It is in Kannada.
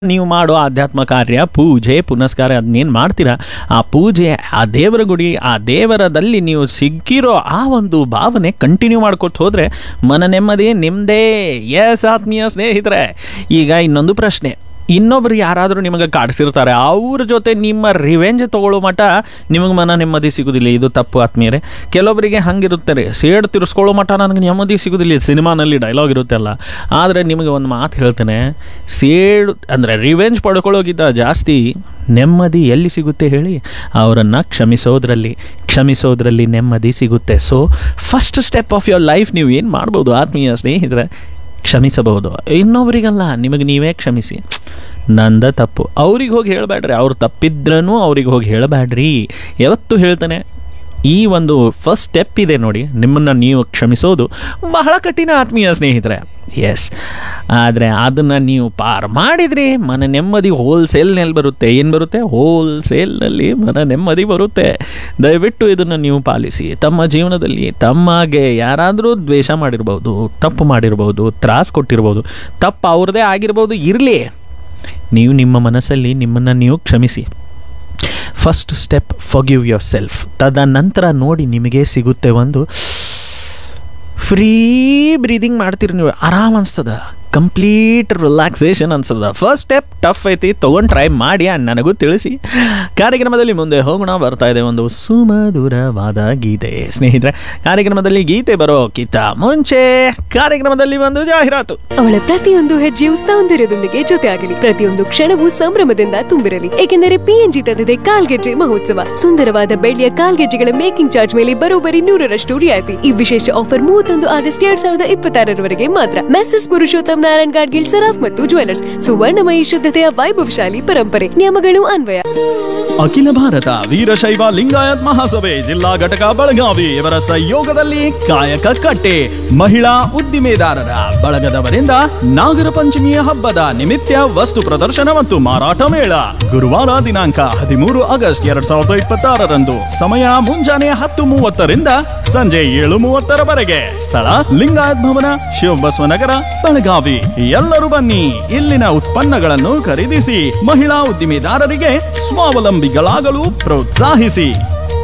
ನೀವು ಮಾಡೋ ಆಧ್ಯಾತ್ಮ ಕಾರ್ಯ ಪೂಜೆ ಪುನಸ್ಕಾರ ಅದನ್ನೇನು ಮಾಡ್ತೀರಾ ಆ ಪೂಜೆ ಆ ದೇವರ ಗುಡಿ ಆ ದೇವರದಲ್ಲಿ ನೀವು ಸಿಕ್ಕಿರೋ ಆ ಒಂದು ಭಾವನೆ ಕಂಟಿನ್ಯೂ ಮಾಡ್ಕೊತ ಹೋದರೆ ಮನ ನೆಮ್ಮದಿ ನಿಮ್ಮದೇ ಎಸ್ ಆತ್ಮೀಯ ಸ್ನೇಹಿತರೆ ಈಗ ಇನ್ನೊಂದು ಪ್ರಶ್ನೆ ಇನ್ನೊಬ್ರು ಯಾರಾದರೂ ನಿಮಗೆ ಕಾಡಿಸಿರ್ತಾರೆ ಅವ್ರ ಜೊತೆ ನಿಮ್ಮ ರಿವೆಂಜ್ ತಗೊಳ್ಳೋ ಮಟ ನಿಮಗೆ ಮನ ನೆಮ್ಮದಿ ಸಿಗೋದಿಲ್ಲ ಇದು ತಪ್ಪು ಆತ್ಮೀಯರೇ ಕೆಲವೊಬ್ಬರಿಗೆ ಹಂಗಿರುತ್ತಾರೆ ಸೇಡ್ ತಿರ್ಸ್ಕೊಳ್ಳೋ ಮಟ ನನಗೆ ನೆಮ್ಮದಿ ಸಿಗೋದಿಲ್ಲ ಸಿನಿಮಾನಲ್ಲಿ ಡೈಲಾಗ್ ಇರುತ್ತಲ್ಲ ಆದರೆ ನಿಮಗೆ ಒಂದು ಮಾತು ಹೇಳ್ತೇನೆ ಸೇಡ್ ಅಂದರೆ ರಿವೆಂಜ್ ಪಡ್ಕೊಳ್ಳೋಗಿದ್ದ ಜಾಸ್ತಿ ನೆಮ್ಮದಿ ಎಲ್ಲಿ ಸಿಗುತ್ತೆ ಹೇಳಿ ಅವರನ್ನು ಕ್ಷಮಿಸೋದ್ರಲ್ಲಿ ಕ್ಷಮಿಸೋದ್ರಲ್ಲಿ ನೆಮ್ಮದಿ ಸಿಗುತ್ತೆ so first step of your life ನೀವು ಏನು ಮಾಡ್ಬೋದು ಆತ್ಮೀಯ ಸ್ನೇಹಿತರೆ ಕ್ಷಮಿಸಬಹುದು ಇನ್ನೊಬ್ರಿಗಲ್ಲ ನಿಮಗೆ ನೀವೇ ಕ್ಷಮಿಸಿ ನಂದ ತಪ್ಪು ಅವ್ರಿಗೆ ಹೋಗಿ ಹೇಳಬೇಡ್ರಿ ಅವ್ರು ತಪ್ಪಿದ್ರೂ ಅವ್ರಿಗೆ ಹೋಗಿ ಹೇಳಬೇಡ್ರಿ ಯಾವತ್ತೂ ಹೇಳ್ತಾನೆ ಈ ಒಂದು ಫಸ್ಟ್ ಸ್ಟೆಪ್ ಇದೆ ನೋಡಿ ನಿಮ್ಮನ್ನು ನೀವು ಕ್ಷಮಿಸೋದು ಬಹಳ ಕಠಿಣ ಆತ್ಮೀಯ ಸ್ನೇಹಿತರೆ ಎಸ್ ಆದರೆ ಅದನ್ನು ನೀವು ಪಾರ್ ಮಾಡಿದ್ರಿ ಮನ ನೆಮ್ಮದಿ ಹೋಲ್ಸೇಲ್ನಲ್ಲಿ ಬರುತ್ತೆ ಏನು ಬರುತ್ತೆ ಹೋಲ್ಸೇಲ್ನಲ್ಲಿ ಮನ ನೆಮ್ಮದಿ ಬರುತ್ತೆ ದಯವಿಟ್ಟು ಇದನ್ನು ನೀವು ಪಾಲಿಸಿ ತಮ್ಮ ಜೀವನದಲ್ಲಿ ತಮಗೆ ಯಾರಾದರೂ ದ್ವೇಷ ಮಾಡಿರ್ಬೋದು ತಪ್ಪು ಮಾಡಿರ್ಬೋದು ತ್ರಾಸು ಕೊಟ್ಟಿರ್ಬೋದು ತಪ್ಪು ಅವ್ರದ್ದೇ ಆಗಿರ್ಬೋದು ಇರಲಿ ನೀವು ನಿಮ್ಮ ಮನಸ್ಸಲ್ಲಿ ನಿಮ್ಮನ್ನು ನೀವು ಕ್ಷಮಿಸಿ first step forgive yourself ತದನಂತರ ನೋಡಿ ನಿಮಗೆ ಸಿಗುತ್ತೆ ಒಂದು ಫ್ರೀ ಬ್ರೀದಿಂಗ್ ಮಾಡ್ತೀರಿ ನೀವು ಆರಾಮ್ ಅನ್ಸ್ತದ ಕಂಪ್ಲೀಟ್ ರಿಲ್ಯಾಕ್ಸೇಷನ್ ಅನ್ಸ್ತದ ಫಸ್ಟ್ ಸ್ಟೆಪ್ ಟಫ್ ಐತಿ ತೊಗೊಂಡು ಟ್ರೈ ಮಾಡಿ and ನನಗೂ ತಿಳಿಸಿ ಕಾರ್ಯಕ್ರಮದಲ್ಲಿ ಮುಂದೆ ಹೋಗೋಣ ಬರ್ತಾ ಇದೆ ಒಂದು ಸುಮಧುರವಾದ ಗೀತೆ ಸ್ನೇಹಿತರೆ ಕಾರ್ಯಕ್ರಮದಲ್ಲಿ ಗೀತೆ ಬರೋಕ್ಕಿಂತ ಮುಂಚೆ ಕಾರ್ಯಕ್ರಮದಲ್ಲಿ ಒಂದು ಜಾಹೀರಾತು ಅವಳ ಪ್ರತಿಯೊಂದು ಹೆಜ್ಜೆಯು ಸೌಂದರ್ಯದೊಂದಿಗೆ ಜೊತೆಯಾಗಲಿ ಪ್ರತಿಯೊಂದು ಕ್ಷಣವೂ ಸಂಭ್ರಮದಿಂದ ತುಂಬಿರಲಿ ಏಕೆಂದರೆ ಪಿಎನ್ಜಿ ತಂದಿದೆ ಕಾಲ್ಗೆಜ್ಜೆ ಮಹೋತ್ಸವ ಸುಂದರವಾದ ಬೆಳ್ಳಿಯ ಕಾಲ್ಗೆಜ್ಜೆಗಳ ಮೇಕಿಂಗ್ ಚಾರ್ಜ್ ಮೇಲೆ ಬರೋಬ್ಬರಿ ನೂರರಷ್ಟು ರಿಯಾಯಿತಿ ಈ ವಿಶೇಷ ಆಫರ್ ಮೂವತ್ತೊಂದು ಆಗಸ್ಟ್ ಎರಡ್ ಸಾವಿರದ ಇಪ್ಪತ್ತಾರರವರೆಗೆ ಮಾತ್ರ ಮೆಸರ್ಸ್ ಪುರುಷೋತ್ತಮ್ ನಾರಾಯಣ್ ಗಾಡ್ಗಿಲ್ ಸರಾಫ್ ಮತ್ತು ಜ್ಯುವೆಲರ್ಸ್ ಸುವರ್ಣಮಯಿ ಶುದ್ಧತೆಯ ವೈಭವಶಾಲಿ ಪರಂಪರೆ ನಿಯಮಗಳು ಅನ್ವಯ ಅಖಿಲ ಭಾರತ ವೀರಶೈವ ಲಿಂಗಾಯತ್ ಮಹಾಸಭೆ ಜಿಲ್ಲಾ ಘಟಕ ಬೆಳಗಾವಿ ಇವರ ಸಹಯೋಗದಲ್ಲಿ ಕಾಯಕ ಕಟ್ಟೆ ಮಹಿಳಾ ಉದ್ದಿಮೆದಾರರ ಬಳಗದವರಿಂದ ನಾಗರ ಪಂಚಮಿಯ ಹಬ್ಬದ ನಿಮಿತ್ತ ವಸ್ತು ಪ್ರದರ್ಶನ ಮತ್ತು ಮಾರಾಟ ಮೇಳ ಗುರುವಾರ ದಿನಾಂಕ ಹದಿಮೂರು ಆಗಸ್ಟ್ ಎರಡ್ ಸಾವಿರದ ಇಪ್ಪತ್ತಾರರಂದು ಸಮಯ ಮುಂಜಾನೆ ಹತ್ತು ಮೂವತ್ತರಿಂದ ಸಂಜೆ ಏಳು ಮೂವತ್ತರವರೆಗೆ ಸ್ಥಳ ಲಿಂಗಾಯತ್ ಭವನ ಶಿವಬಸವನಗರ ಬೆಳಗಾವಿ ಎಲ್ಲರೂ ಬನ್ನಿ ಇಲ್ಲಿನ ಉತ್ಪನ್ನಗಳನ್ನು ಖರೀದಿಸಿ ಮಹಿಳಾ ಉದ್ದಿಮೆದಾರರಿಗೆ ಸ್ವಾವಲಂಬಿಗಳಾಗಲು ಪ್ರೋತ್ಸಾಹಿಸಿ